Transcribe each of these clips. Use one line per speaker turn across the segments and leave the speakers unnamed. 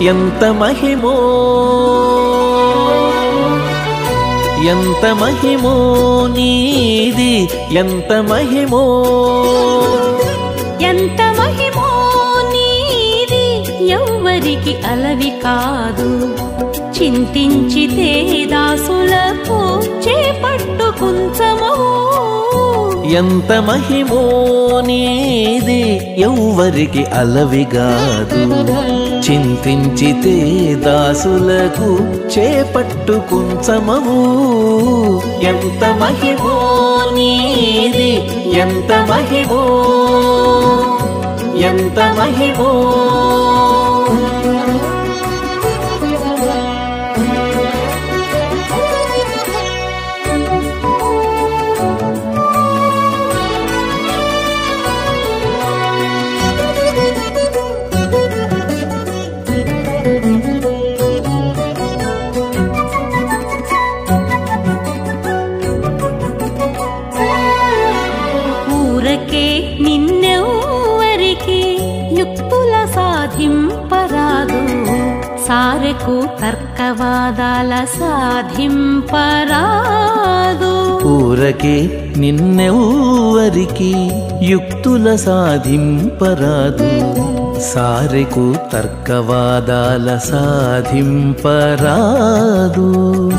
ఎంత మహిమో ఎంత మహిమో నీది ఎంత మహిమో
ఎంత మహిమో నీది ఎవ్వరికి అలవి కాదు చింతించితే దాసులకు చేపట్టు కుంచము
ఎంత మహిమో నీది ఎవ్వరికి అలవిగాదు చింతించితే దాసులకు చేపట్టు కుంచమవు ఎంత మహిమో నీది ఎంత మహిమో ఎంత మహిమో
ఊరకే నిన్నెవ్వరికి యుక్తుల సాధింపరాదు సారెకు తర్కవాదాల సాధింపరాదు
ఊరకే నిన్నెవ్వరికి యుక్తుల సాధింపరాదు సారెకు తర్కవాదాల సాధింపరాదు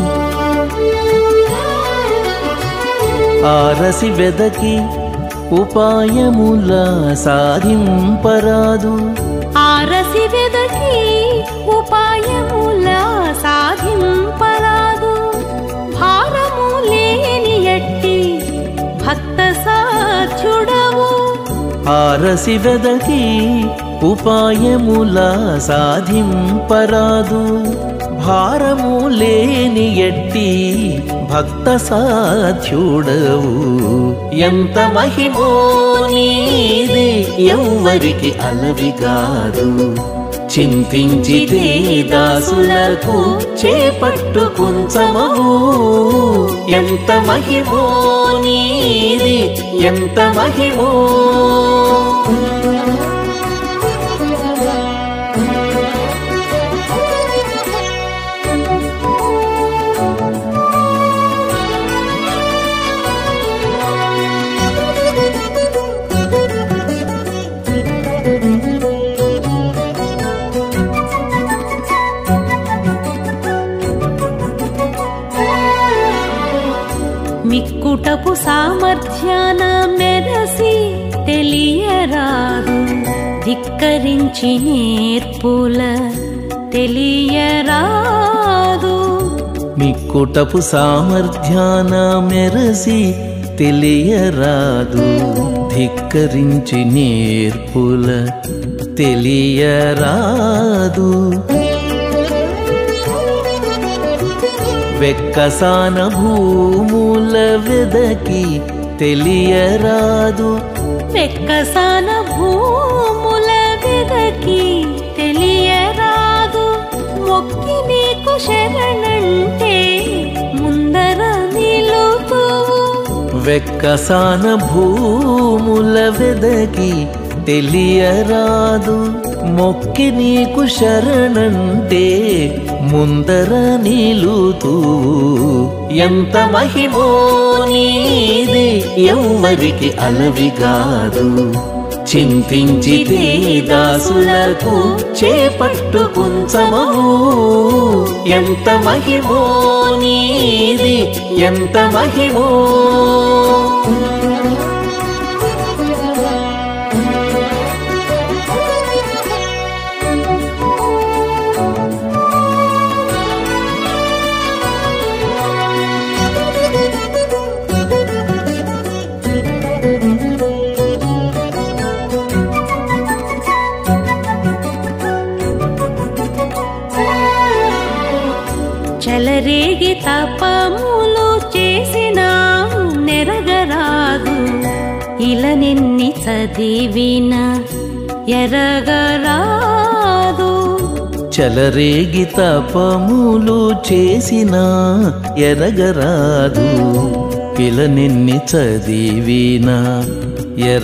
ఆరసి వెదకి ఉపాయముల సాధింపరాదు
ఆరసి వెదకి ఉపాయముల సాధింపరాదు భారము లేని ఎట్టి భక్త సాధ్యుడవు
ఆరసి వెదకి ఉపాయముల సాధింపరాదు భారము లేని ఎట్టి భక్త సాధ్యుడవు ఎంత మహిమో నీది ఎవ్వరికి అలవిగాదు చింతించితే దాసులకు చేపట్టు కుంచమవు ఎంత మహిమో నీది ఎంత మహిమో
మిక్కుటపు సామర్థ్యాన మెరసి తెలియరాదు ధిక్కరించి నేర్పుల తెలియరాదు
మిక్కుటపు సామర్థ్యాన మెరసి తెలియరాదు ధిక్కరించి నేర్పుల తెలియరాదు వెక్కసాన భూముల వెదకి తెలియరాదు
వెక్కసాన భూముల వెదకి తెలియరాదు మొక్కి నీకు శరణంటే ముందర నిలుతువు
వెక్కసాన భూముల వెదకి తెలియరాదు మొక్కి నీకు శరణంటే ముందర నిలుతూ ఎంత మహిమో నీది ఎవ్వరికి అలవిగాదు చింతించితే దాసులకు చేపట్టు కుంచమవు ఎంత మహిమో నీది ఎంత మహిమో
చెలరేగి తపములు చేసిన నెరగరాదు ఇలా నిన్ని చదివిన ఎరగరాదు
చలరేగి తపములు చేసిన ఎరగరాదు పిల నిన్ని చదివిన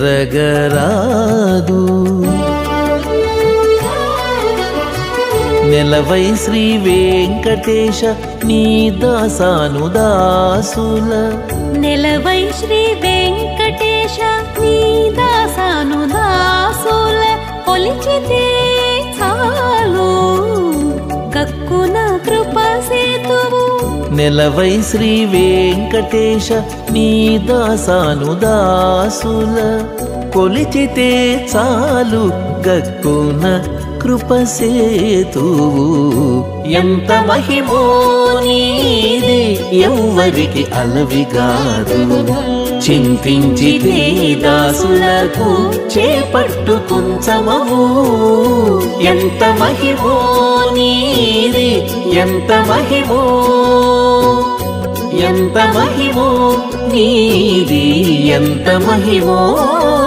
ఎరగరాదు నెలవై శ్రీ వెంకటేశ నీ దాసాను దాసుల
నెలవై శ్రీ వెంకటేశ నీ దాసాను దాసుల కొలిచితే చాలు గక్కున కృప సేతువు
నెలవై శ్రీ వెంకటేశ నీ దాసాను దాసుల కొలిచితే చాలు గక్కున కృపసేతువు ఎంత మహిమో నీది ఎవ్వరికి అలవిగాదు చింతించితే దాసులకు చేపట్టు కుంచమవు ఎంత మహిమో నీది ఎంత మహిమో ఎంత మహిమో నీది ఎంత మహిమో